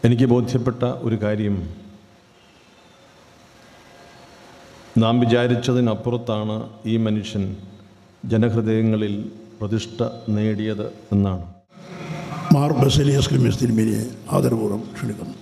എനിക്ക് ബോധ്യപ്പെട്ട ഒരു കാര്യം നാം വിചാരിച്ചതിനപ്പുറത്താണ് ഈ മനുഷ്യൻ ജനഹൃദയങ്ങളിൽ പ്രതിഷ്ഠ നേടിയത് എന്നാണ് മാർ ബസലിയസ് ക്ലിമിസ് തിരുമേനിയെ ആദരപൂർവ്വം ക്ഷണിക്കുന്നു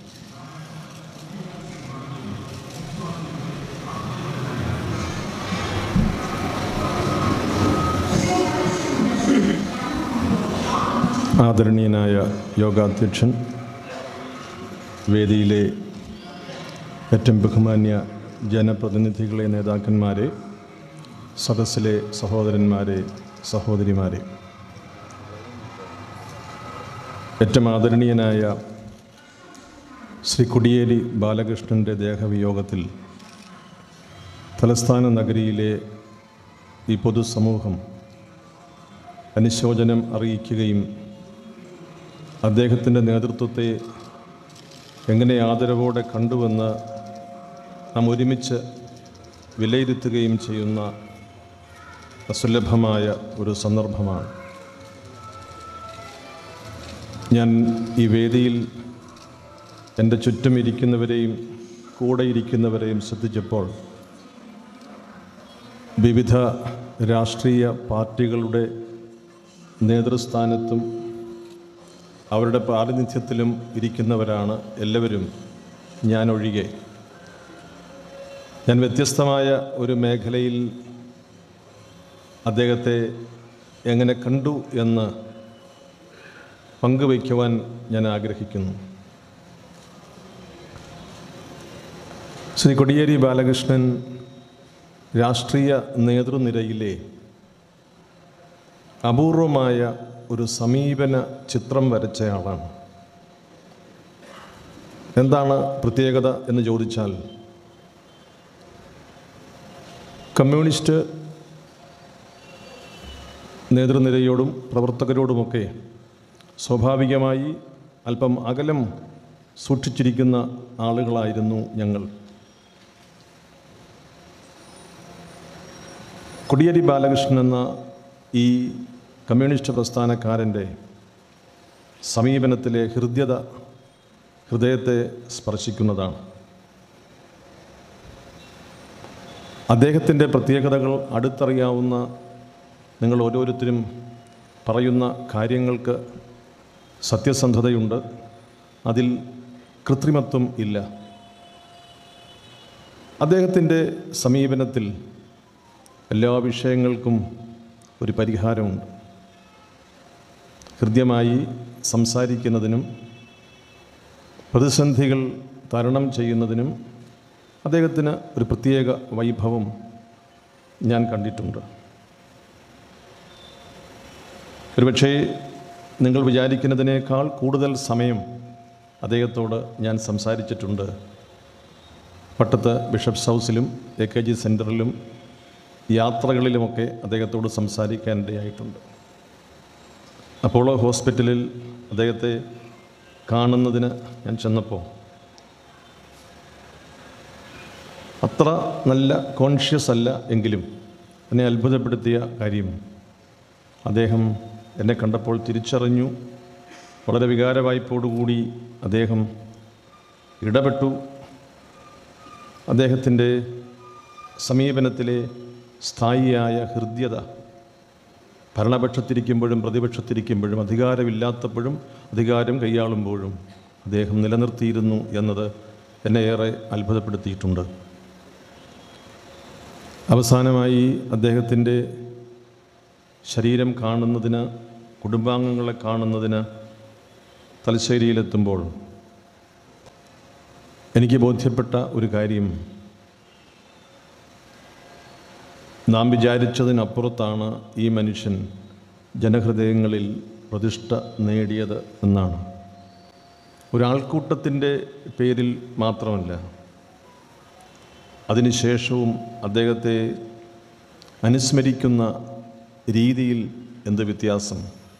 ആദരണീയനായ യോഗാധ്യക്ഷൻ വേദിയിലെ ഏറ്റവും ബഹുമാന്യ ജനപ്രതിനിധികളെ നേതാക്കന്മാരെ സദസ്സിലെ സഹോദരന്മാരെ സഹോദരിമാരെ ഏറ്റവും ആദരണീയനായ ശ്രീ കൊടിയേരി ബാലകൃഷ്ണൻ്റെ ദേഹവിയോഗത്തിൽ തലസ്ഥാന നഗരിയിലെ ഈ പൊതുസമൂഹം അനുശോചനം അറിയിക്കുകയും അദ്ദേഹത്തിൻ്റെ നേതൃത്വത്തെ എങ്ങനെ ആദരവോടെ കണ്ടുവെന്ന് നാം ഒരുമിച്ച് വിലയിരുത്തുകയും ചെയ്യുന്ന അസുലഭമായ ഒരു സന്ദർഭമാണ് ഞാൻ ഈ വേദിയിൽ എൻ്റെ ചുറ്റും ഇരിക്കുന്നവരെയും കൂടെ ഇരിക്കുന്നവരെയും ശ്രദ്ധിച്ചപ്പോൾ വിവിധ രാഷ്ട്രീയ പാർട്ടികളുടെ നേതൃസ്ഥാനത്തും അവരുടെ പ്രാതിനിധ്യത്തിലും ഇരിക്കുന്നവരാണ് എല്ലാവരും ഞാനൊഴികെ ഞാൻ വ്യത്യസ്തമായ ഒരു മേഖലയിൽ അദ്ദേഹത്തെ എങ്ങനെ കണ്ടു എന്ന് പങ്കുവയ്ക്കുവാൻ ഞാൻ ആഗ്രഹിക്കുന്നു ശ്രീ കൊടിയേരി ബാലകൃഷ്ണൻ രാഷ്ട്രീയ നേതൃനിരയിലെ അപൂർവമായ ഒരു സമീപന ചിത്രം വരച്ചയാളാണ് എന്താണ് പ്രത്യേകത എന്ന് ചോദിച്ചാൽ കമ്മ്യൂണിസ്റ്റ് നേതൃനിരയോടും പ്രവർത്തകരോടുമൊക്കെ സ്വാഭാവികമായി അല്പം അകലം സൂക്ഷിച്ചിരിക്കുന്ന ആളുകളായിരുന്നു ഞങ്ങൾ കൊടിയേരി ബാലകൃഷ്ണൻ എന്ന ഈ കമ്മ്യൂണിസ്റ്റ് പ്രസ്ഥാനക്കാരൻ്റെ സമീപനത്തിലെ ഹൃദ്യത ഹൃദയത്തെ സ്പർശിക്കുന്നതാണ് അദ്ദേഹത്തിൻ്റെ പ്രത്യേകതകൾ അടുത്തറിയാവുന്ന നിങ്ങൾ ഓരോരുത്തരും പറയുന്ന കാര്യങ്ങൾക്ക് സത്യസന്ധതയുണ്ട് അതിൽ കൃത്രിമത്വം ഇല്ല അദ്ദേഹത്തിൻ്റെ സമീപനത്തിൽ എല്ലാ വിഷയങ്ങൾക്കും ഒരു പരിഹാരമുണ്ട് ഹൃദ്യമായി സംസാരിക്കുന്നതിനും പ്രതിസന്ധികൾ തരണം ചെയ്യുന്നതിനും അദ്ദേഹത്തിന് ഒരു പ്രത്യേക വൈഭവം ഞാൻ കണ്ടിട്ടുണ്ട് ഒരുപക്ഷേ നിങ്ങൾ വിചാരിക്കുന്നതിനേക്കാൾ കൂടുതൽ സമയം അദ്ദേഹത്തോട് ഞാൻ സംസാരിച്ചിട്ടുണ്ട് പട്ടത്ത് ബിഷപ്സ് ഹൗസിലും എ കെ ജി സെൻറ്ററിലും യാത്രകളിലുമൊക്കെ അദ്ദേഹത്തോട് സംസാരിക്കാനിടയായിട്ടുണ്ട് അപ്പോളോ ഹോസ്പിറ്റലിൽ അദ്ദേഹത്തെ കാണുന്നതിന് ഞാൻ ചെന്നപ്പോൾ അത്ര നല്ല കോൺഷ്യസ് അല്ല എങ്കിലും എന്നെ അത്ഭുതപ്പെടുത്തിയ കാര്യം അദ്ദേഹം എന്നെ കണ്ടപ്പോൾ തിരിച്ചറിഞ്ഞു വളരെ വികാരവായ്പോടുകൂടി അദ്ദേഹം ഇടപെട്ടു അദ്ദേഹത്തിൻ്റെ സമീപനത്തിലെ സ്ഥായിയായ ഹൃദ്യത ഭരണപക്ഷത്തിരിക്കുമ്പോഴും പ്രതിപക്ഷത്തിരിക്കുമ്പോഴും അധികാരമില്ലാത്തപ്പോഴും അധികാരം കൈയാളുമ്പോഴും അദ്ദേഹം നിലനിർത്തിയിരുന്നു എന്നത് എന്നെ ഏറെ അത്ഭുതപ്പെടുത്തിയിട്ടുണ്ട് അവസാനമായി അദ്ദേഹത്തിൻ്റെ ശരീരം കാണുന്നതിന് കുടുംബാംഗങ്ങളെ കാണുന്നതിന് തലശ്ശേരിയിലെത്തുമ്പോൾ എനിക്ക് ബോധ്യപ്പെട്ട ഒരു കാര്യം നാം വിചാരിച്ചതിനപ്പുറത്താണ് ഈ മനുഷ്യൻ ജനഹൃദയങ്ങളിൽ പ്രതിഷ്ഠ നേടിയത് എന്നാണ് ഒരാൾക്കൂട്ടത്തിൻ്റെ പേരിൽ മാത്രമല്ല അതിനുശേഷവും അദ്ദേഹത്തെ അനുസ്മരിക്കുന്ന രീതിയിൽ എന്ത് വ്യത്യാസം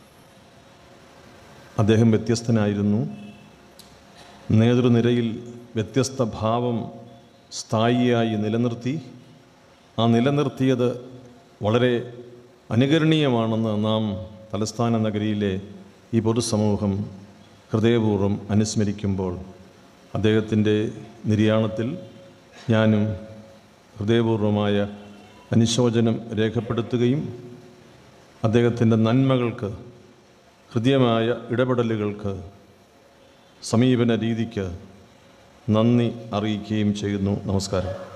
അദ്ദേഹം വ്യത്യസ്തനായിരുന്നു നേതൃനിരയിൽ വ്യത്യസ്ത ഭാവം സ്ഥായിയായി നിലനിർത്തി ആ നിലനിർത്തിയത് വളരെ അനുകരണീയമാണെന്ന് നാം തലസ്ഥാന നഗരിയിലെ ഈ പൊതുസമൂഹം ഹൃദയപൂർവ്വം അനുസ്മരിക്കുമ്പോൾ അദ്ദേഹത്തിൻ്റെ നിര്യാണത്തിൽ ഞാനും ഹൃദയപൂർവമായ അനുശോചനം രേഖപ്പെടുത്തുകയും അദ്ദേഹത്തിൻ്റെ നന്മകൾക്ക് ഹൃദ്യമായ ഇടപെടലുകൾക്ക് സമീപന രീതിക്ക് നന്ദി അറിയിക്കുകയും ചെയ്യുന്നു നമസ്കാരം